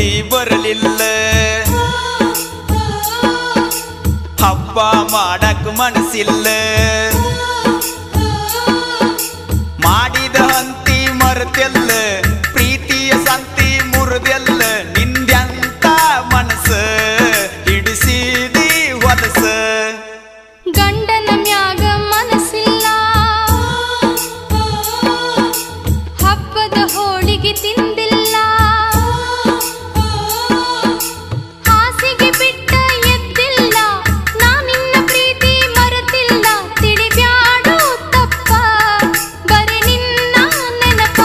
ಹೊಳ್ಳಿ ಬರಲಿಲ್ಲ ಹಬ್ಬ ಮಾಡಕ್ ಮನಸ್ಸಿಲ್ಲ ಮಾಡಿದ ಹಂತಿ ಮರೆತೆಲ್ಲ ಪ್ರೀತಿಯ ಸಂತಿ ಮುರಿದೆಲ್ಲ ನಿಂದ್ಯಂತ ಮನಸ್ಸ ಹಿಡಿಸಿದಿ ಹೊಲಸ ಗಂಡನ ಮ್ಯಾಗ ಮನಸ್ಸಿಲ್ಲ ಹಬ್ಬದ ಹೋಳಿಗೆ ತಿಂದಿಲ್ಲ ಹಾಸಿಗೆ ಬಿಟ್ಟ ಎದ್ದಿಲ್ಲ ನಾನಿನ್ನ ಪ್ರೀತಿ ಮರೆತಿಲ್ಲ ತಿಳಿಬ್ಯಾಡು ತಪ್ಪ ಬರೀ ನಿನ್ನ ನೆನಪ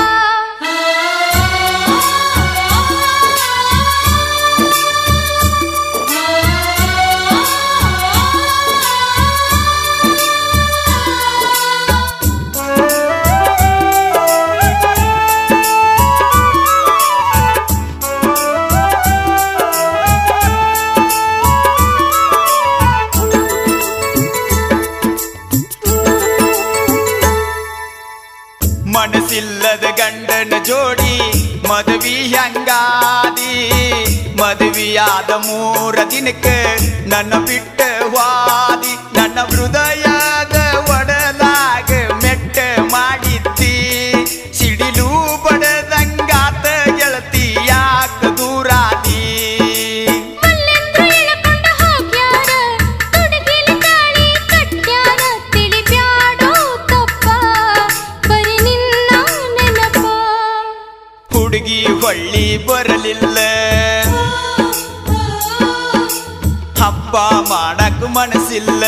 ಮನಸ್ಸಿಲ್ಲದ ಗಂಡನ ಜೋಡಿ ಮದುವಿ ಹಂಗಾದಿ ಮದುವೆಯಾದ ಮೂರ ದಿನಕ್ಕೆ ನನ್ನ ಬಿಟ್ಟ ವಾದಿ ನನ್ನ ಹೃದಯದ ಒಡಲಾಗ ಮೆಟ್ಟ ಮಾಡಿದ್ದಿ ಸಿಡಿಲು ಬಡದಂಗಾತ ಗೆಳತಿ ಯಾಕ ದೂರಾದಿ ಮಲ್ಲೆಂದ್ರು ಎಳಕೊಂಡ ಹೋಗ್ಯಾರ ತುಡುಗಿಲಿ ತಾಳಿ ಕಟ್ಯಾರ ತಿಳಿಬ್ಯಾಡೋ ತಪ್ಪ ಬರೀ ನಿನ್ನ ನೆನಪ ಹುಡುಗಿ ಹೊಳ್ಳಿ ಬರಲಿಲ್ಲ ಹಬ್ಬ ಮಾಡಕ್ ಮನಸ್ಸಿಲ್ಲ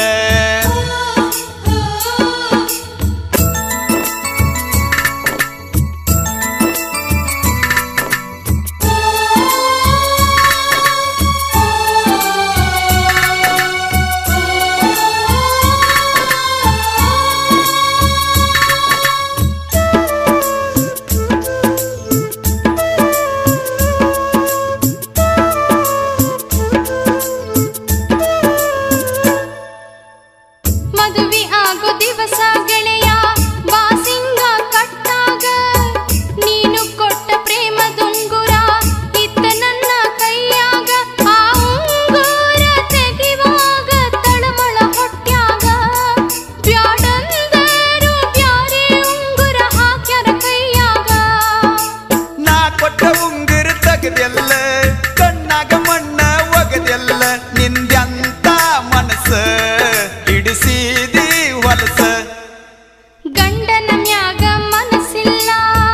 ಮದುವೆ ಆಗೋ ದಿವಸ ಗೆಳೆಯ ಬಾಸಿಂಗ ಕಟ್ಟಾಗ ನೀನು ಕೊಟ್ಟ ಪ್ರೇಮದುಂಗುರ ಇತ್ತ ನನ್ನ ಕೈಯಾಗ ಆ ಉಂಗುರ ತೆಗಿವಾಗ ತಳಮಳ ಹೊಟ್ಯಾಗ ಬ್ಯಾಡಂದರು ಬ್ಯಾರೆ ಉಂಗುರ ಹಾಕ್ಯಾರ ಕೈಯಾಗ ನಾ ಕೊಟ್ಟ ಉಂಗುರ ತೆಗೆದೆಲ್ಲ ಕಣ್ಣಾಗ ಮಣ್ಣ ಒಗದೆಲ್ಲ ನಿಂದ್ಯಂತ ಮನಸ್ಸ ಹಿಡಿಸಿದಿ ಹೊಲಸ ಗಂಡನ ಮ್ಯಾಗ ಮನಸ್ಸಿಲ್ಲ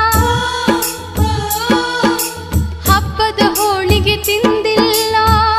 ಹಬ್ಬದ ಹೋಳಿಗೆ ತಿಂದಿಲ್ಲ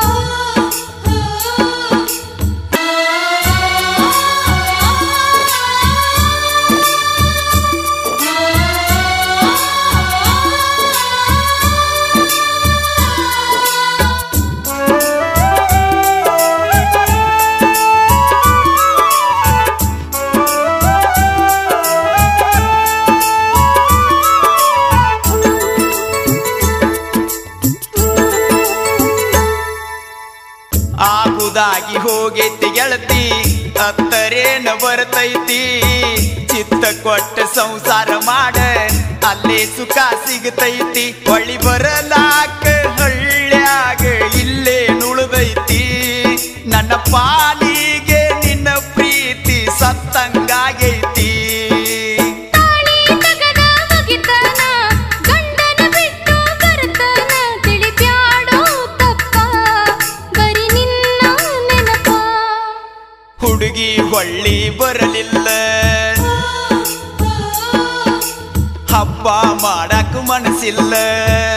ಆಗುದಾಗಿ ಹೋಗೈತಿ ಗೆಳತಿ ಹತ್ತರೇನ ಬರ್ತೈತಿ ಚಿತ್ತ ಕೊಟ್ಟ ಸಂಸಾರ ಮಾಡ ಅಲ್ಲೇ ಸುಖ ಸಿಗತೈತಿ ಹೊಳಿ ಬರಲಾಕ ಹಳ್ಳ್ಯಾಗ ಇಲ್ಲೇ ನುಳಿದೈತಿ ನನ್ನ ಪಾಲಿಗೆ ನಿನ್ನ ಪ್ರೀತಿ ಸತ್ತಂಗಾಗೈತಿ ತಾಳಿ ತಗದ ಮುಗಿತನ ಗಂಡನ ಬಿಟ್ಟು ಬರ್ತನ ತಿಳಿಬ್ಯಾಡೋ ತಪ್ಪ ಬರೀ ನಿನ್ನ ನೆನಪ ಹುಡುಗಿ ಹೊಳ್ಳಿ ಬರಲಿಲ್ಲ ಹಬ್ಬ ಮಾಡಕ್ ಮನಸ್ಸಿಲ್ಲ